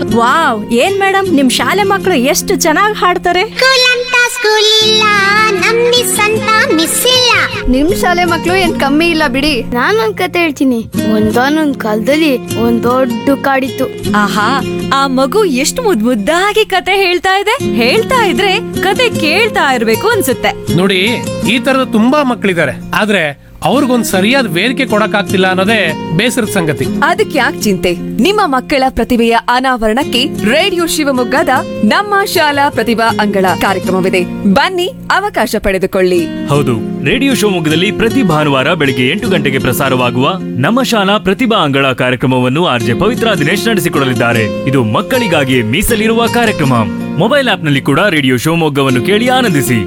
wow ಏನ್ madam ನಿಮ್ ಶಾಲೆ ಮಕ್ಕಳು ಎಷ್ಟು ಚೆನ್ನಾಗಿ ಹಾಡ್ತಾರೆ ಸ್ಕೂಲ್ ಅಂತ ಸ್ಕೂಲ್ ಇಲ್ಲ ನಮ್ ಮಿಸ್ ಅಂತ ಮಿಸ್ ಇಲ್ಲ ನಿಮ್ ಶಾಲೆ ಮಕ್ಳು ಏನ್ ಕಮ್ಮಿ ಇಲ್ಲ ಬಿಡಿ ನಾನೊಂದ್ ಕತೆ ಹೇಳ್ತೀನಿ ಒಂದಾನೊಂದ್ ಕಾಲದಲ್ಲಿ ಒಂದ್ ದೊಡ್ಡ ಕಾಡಿತ್ತು ಆಹಾ ಆ ಮಗು ಎಷ್ಟು ಮುದ್ ಮುದ್ದಾಗಿ ಕತೆ ಹೇಳ್ತಾ ಇದೆ ಹೇಳ್ತಾ ಇದ್ರೆ ಕತೆ ಕೇಳ್ತಾ ಇರ್ಬೇಕು ಅನ್ಸುತ್ತೆ ನೋಡಿ ಈ ತರದ ತುಂಬಾ ಮಕ್ಕಳಿದ್ದಾರೆ ಆದ್ರೆ ಅವ್ರಿಗೊಂದ್ ಸರಿಯಾದ ವೇದಿಕೆ ಕೊಡಕ್ಕಾಗ್ತಿಲ್ಲ ಅನ್ನೋದೇ ಬೇಸರದ ಸಂಗತಿ ಅದಕ್ಕೆ ಯಾಕೆ ಚಿಂತೆ ನಿಮ್ಮ ಮಕ್ಕಳ ಪ್ರತಿಭೆಯ ಅನಾವರಣಕ್ಕೆ ರೇಡಿಯೋ ಶಿವಮೊಗ್ಗದ ನಮ್ಮ ಶಾಲಾ ಪ್ರತಿಭಾ ಅಂಗಳ ಕಾರ್ಯಕ್ರಮವಿದೆ ಬನ್ನಿ ಅವಕಾಶ ಪಡೆದುಕೊಳ್ಳಿ ಹೌದು ರೇಡಿಯೋ ಶಿವಮೊಗ್ಗದಲ್ಲಿ ಪ್ರತಿ ಭಾನುವಾರ ಬೆಳಿಗ್ಗೆ ಎಂಟು ಗಂಟೆಗೆ ಪ್ರಸಾರವಾಗುವ ನಮ್ಮ ಶಾಲಾ ಪ್ರತಿಭಾ ಅಂಗಳ ಕಾರ್ಯಕ್ರಮವನ್ನು ಆರ್ಜೆ ಪವಿತ್ರ ದಿನೇಶ್ ನಡೆಸಿಕೊಡಲಿದ್ದಾರೆ ಇದು ಮಕ್ಕಳಿಗಾಗಿ ಮೀಸಲಿರುವ ಕಾರ್ಯಕ್ರಮ ಮೊಬೈಲ್ ಆಪ್ನಲ್ಲಿ ಕೂಡ ರೇಡಿಯೋ ಶಿವಮೊಗ್ಗವನ್ನು ಕೇಳಿ ಆನಂದಿಸಿ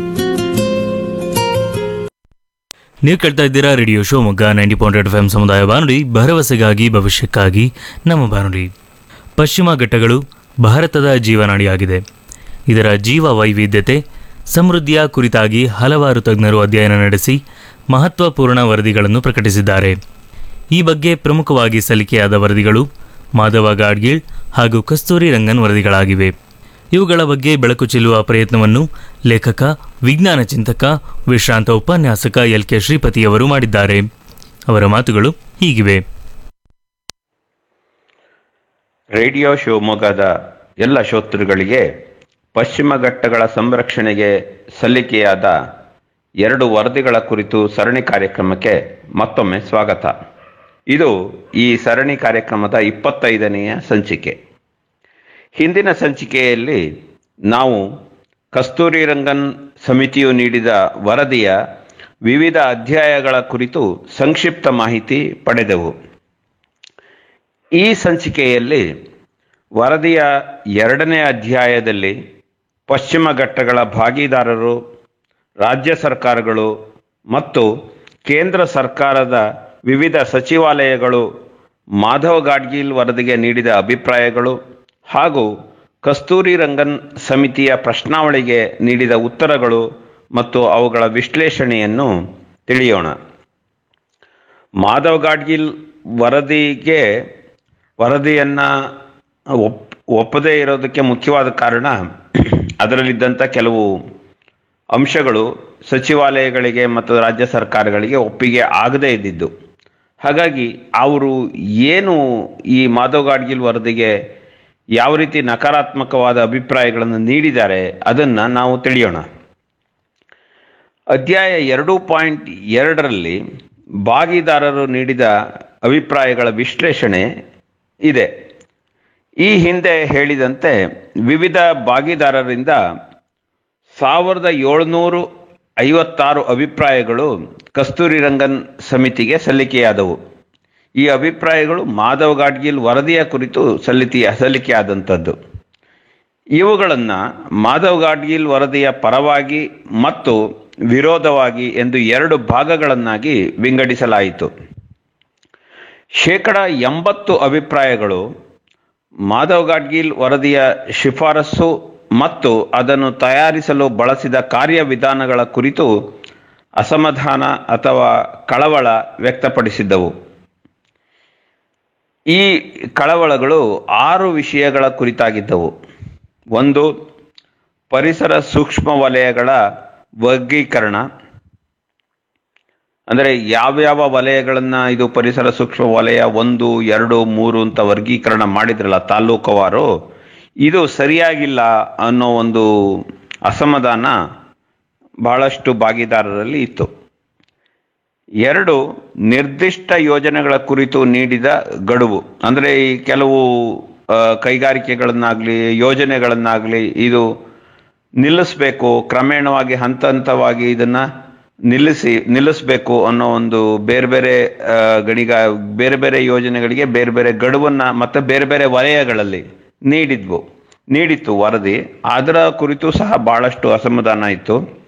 ನೀವು ಕೇಳ್ತಾ ಇದ್ದೀರಾ radio Shivamogga ninety point F M ಸಮುದಾಯ ಬಾನುಲಿ ಭರವಸೆಗಾಗಿ ಭವಿಷ್ಯಕ್ಕಾಗಿ ನಮ್ಮ ಬಾನುಲಿ ಪಶ್ಚಿಮ ಘಟ್ಟಗಳು ಭಾರತದ ಜೀವನಾಡಿಯಾಗಿದೆ ಇದರ ಜೀವ ವೈವಿಧ್ಯತೆ ಸಮೃದ್ಧಿಯ ಕುರಿತಾಗಿ ಹಲವಾರು ತಜ್ಞರು ಅಧ್ಯಯನ ನಡೆಸಿ ಮಹತ್ವಪೂರ್ಣ ವರದಿಗಳನ್ನು ಪ್ರಕಟಿಸಿದ್ದಾರೆ ಈ ಬಗ್ಗೆ ಪ್ರಮುಖವಾಗಿ ಸಲ್ಲಿಕೆಯಾದ ವರದಿಗಳು ಮಾಧವ ಗಾಡ್ಗೀಳ್ ಹಾಗೂ ಕಸ್ತೂರಿ ರಂಗನ್ ವರದಿಗಳಾಗಿವೆ ಇವುಗಳ ಬಗ್ಗೆ ಬೆಳಕು ಚೆಲ್ಲುವ ಪ್ರಯತ್ನವನ್ನು ಲೇಖಕ ವಿಜ್ಞಾನ ಚಿಂತಕ ವಿಶ್ರಾಂತ ಉಪನ್ಯಾಸಕ ಎಲ್ ಕೆ ಶ್ರೀಪತಿಯವರು ಮಾಡಿದ್ದಾರೆ ಅವರ ಮಾತುಗಳು ಹೀಗಿವೆ ರೇಡಿಯೋ ಶಿವಮೊಗ್ಗದ ಎಲ್ಲ ಶ್ರೋತೃಗಳಿಗೆ ಪಶ್ಚಿಮ ಘಟ್ಟಗಳ ಸಂರಕ್ಷಣೆಗೆ ಸಲ್ಲಿಕೆಯಾದ ಎರಡು ವರದಿಗಳ ಕುರಿತು ಸರಣಿ ಕಾರ್ಯಕ್ರಮಕ್ಕೆ ಮತ್ತೊಮ್ಮೆ ಸ್ವಾಗತ ಇದು ಈ ಸರಣಿ ಕಾರ್ಯಕ್ರಮದ ಇಪ್ಪತ್ತೈದನೆಯ ಸಂಚಿಕೆ ಹಿಂದಿನ ಸಂಚಿಕೆಯಲ್ಲಿ ನಾವು ಕಸ್ತೂರಿ ರಂಗನ್ ಸಮಿತಿಯು ನೀಡಿದ ವರದಿಯ ವಿವಿಧ ಅಧ್ಯಾಯಗಳ ಕುರಿತು ಸಂಕ್ಷಿಪ್ತ ಮಾಹಿತಿ ಪಡೆದೆವು ಈ ಸಂಚಿಕೆಯಲ್ಲಿ ವರದಿಯ ಎರಡನೇ ಅಧ್ಯಾಯದಲ್ಲಿ ಪಶ್ಚಿಮ ಘಟ್ಟಗಳ ಭಾಗಿದಾರರು ರಾಜ್ಯ ಸರ್ಕಾರಗಳು ಮತ್ತು ಕೇಂದ್ರ ಸರ್ಕಾರದ ವಿವಿಧ ಸಚಿವಾಲಯಗಳು ಮಾಧವ್ ಗಾಡ್ಗೀಲ್ ವರದಿಗೆ ನೀಡಿದ ಅಭಿಪ್ರಾಯಗಳು ಹಾಗೂ ಕಸ್ತೂರಿ ರಂಗನ್ ಸಮಿತಿಯ ಪ್ರಶ್ನಾವಳಿಗೆ ನೀಡಿದ ಉತ್ತರಗಳು ಮತ್ತು ಅವುಗಳ ವಿಶ್ಲೇಷಣೆಯನ್ನು ತಿಳಿಯೋಣ ಮಾಧವ್ ಗಾಡ್ಗಿಲ್ ವರದಿಗೆ ವರದಿಯನ್ನು ಒಪ್ ಒಪ್ಪದೇ ಇರೋದಕ್ಕೆ ಮುಖ್ಯವಾದ ಕಾರಣ ಅದರಲ್ಲಿದ್ದಂಥ ಕೆಲವು ಅಂಶಗಳು ಸಚಿವಾಲಯಗಳಿಗೆ ಮತ್ತು ರಾಜ್ಯ ಸರ್ಕಾರಗಳಿಗೆ ಒಪ್ಪಿಗೆ ಆಗದೇ ಇದ್ದಿದ್ದು ಹಾಗಾಗಿ ಅವರು ಏನು ಈ ಮಾಧವ್ ಗಾಡ್ಗಿಲ್ ವರದಿಗೆ ಯಾವ ರೀತಿ ನಕಾರಾತ್ಮಕವಾದ ಅಭಿಪ್ರಾಯಗಳನ್ನು ನೀಡಿದ್ದಾರೆ ಅದನ್ನು ನಾವು ತಿಳಿಯೋಣ ಅಧ್ಯಾಯ ಎರಡು ಪಾಯಿಂಟ್ ಎರಡರಲ್ಲಿ ಭಾಗಿದಾರರು ನೀಡಿದ ಅಭಿಪ್ರಾಯಗಳ ವಿಶ್ಲೇಷಣೆ ಇದೆ ಈ ಹಿಂದೆ ಹೇಳಿದಂತೆ ವಿವಿಧ ಭಾಗಿದಾರರಿಂದ ಸಾವಿರದ ಏಳುನೂರು ಐವತ್ತಾರು ಅಭಿಪ್ರಾಯಗಳು ಕಸ್ತೂರಿ ರಂಗನ್ ಸಮಿತಿಗೆ ಸಲ್ಲಿಕೆಯಾದವು ಈ ಅಭಿಪ್ರಾಯಗಳು ಮಾಧವ್ ಗಾಡ್ಗಿಲ್ ವರದಿಯ ಕುರಿತು ಸಲ್ಲಿಕೆಯ ಸಲ್ಲಿಕೆಯಾದಂಥದ್ದು ಇವುಗಳನ್ನು ಮಾಧವ್ ಗಾಡ್ಗಿಲ್ ವರದಿಯ ಪರವಾಗಿ ಮತ್ತು ವಿರೋಧವಾಗಿ ಎಂದು ಎರಡು ಭಾಗಗಳನ್ನಾಗಿ ವಿಂಗಡಿಸಲಾಯಿತು ಶೇಕಡ ಎಂಬತ್ತು ಅಭಿಪ್ರಾಯಗಳು ಮಾಧವ್ ಗಾಡ್ಗಿಲ್ ವರದಿಯ ಶಿಫಾರಸು ಮತ್ತು ಅದನ್ನು ತಯಾರಿಸಲು ಬಳಸಿದ ಕಾರ್ಯವಿಧಾನಗಳ ಕುರಿತು ಅಸಮಾಧಾನ ಅಥವಾ ಕಳವಳ ವ್ಯಕ್ತಪಡಿಸಿದ್ದವು ಈ ಕಳವಳಗಳು ಆರು ವಿಷಯಗಳ ಕುರಿತಾಗಿದ್ದವು ಒಂದು ಪರಿಸರ ಸೂಕ್ಷ್ಮ ವಲಯಗಳ ವರ್ಗೀಕರಣ ಅಂದರೆ ಯಾವ್ಯಾವ ವಲಯಗಳನ್ನು ಇದು ಪರಿಸರ ಸೂಕ್ಷ್ಮ ವಲಯ ಒಂದು ಎರಡು ಮೂರು ಅಂತ ವರ್ಗೀಕರಣ ಮಾಡಿದ್ರಲ್ಲ ತಾಲೂಕುವಾರು ಇದು ಸರಿಯಾಗಿಲ್ಲ ಅನ್ನೋ ಒಂದು ಅಸಮಾಧಾನ ಬಹಳಷ್ಟು ಭಾಗಿದಾರರಲ್ಲಿ ಇತ್ತು ಎರಡು ನಿರ್ದಿಷ್ಟ ಯೋಜನೆಗಳ ಕುರಿತು ನೀಡಿದ ಗಡುವು ಅಂದರೆ ಈ ಕೆಲವು ಆ, ಕೈಗಾರಿಕೆಗಳನ್ನಾಗಲಿ ಯೋಜನೆಗಳನ್ನಾಗಲಿ ಇದು ನಿಲ್ಲಿಸಬೇಕು ಕ್ರಮೇಣವಾಗಿ ಹಂತ ಹಂತವಾಗಿ ಇದನ್ನ ನಿಲ್ಲಿಸಿ ನಿಲ್ಲಿಸಬೇಕು ಅನ್ನೋ ಒಂದು ಬೇರೆ ಬೇರೆ ಆ, ಗಣಿಗ ಬೇರೆ ಬೇರೆ ಯೋಜನೆಗಳಿಗೆ ಬೇರೆ ಬೇರೆ ಗಡುವನ್ನ ಮತ್ತೆ ಬೇರೆ ಬೇರೆ ವಲಯಗಳಲ್ಲಿ ನೀಡಿದ್ವು ನೀಡಿತ್ತು ವರದಿ ಅದರ ಕುರಿತು ಸಹ ಬಹಳಷ್ಟು ಅಸಮಾಧಾನ ಇತ್ತು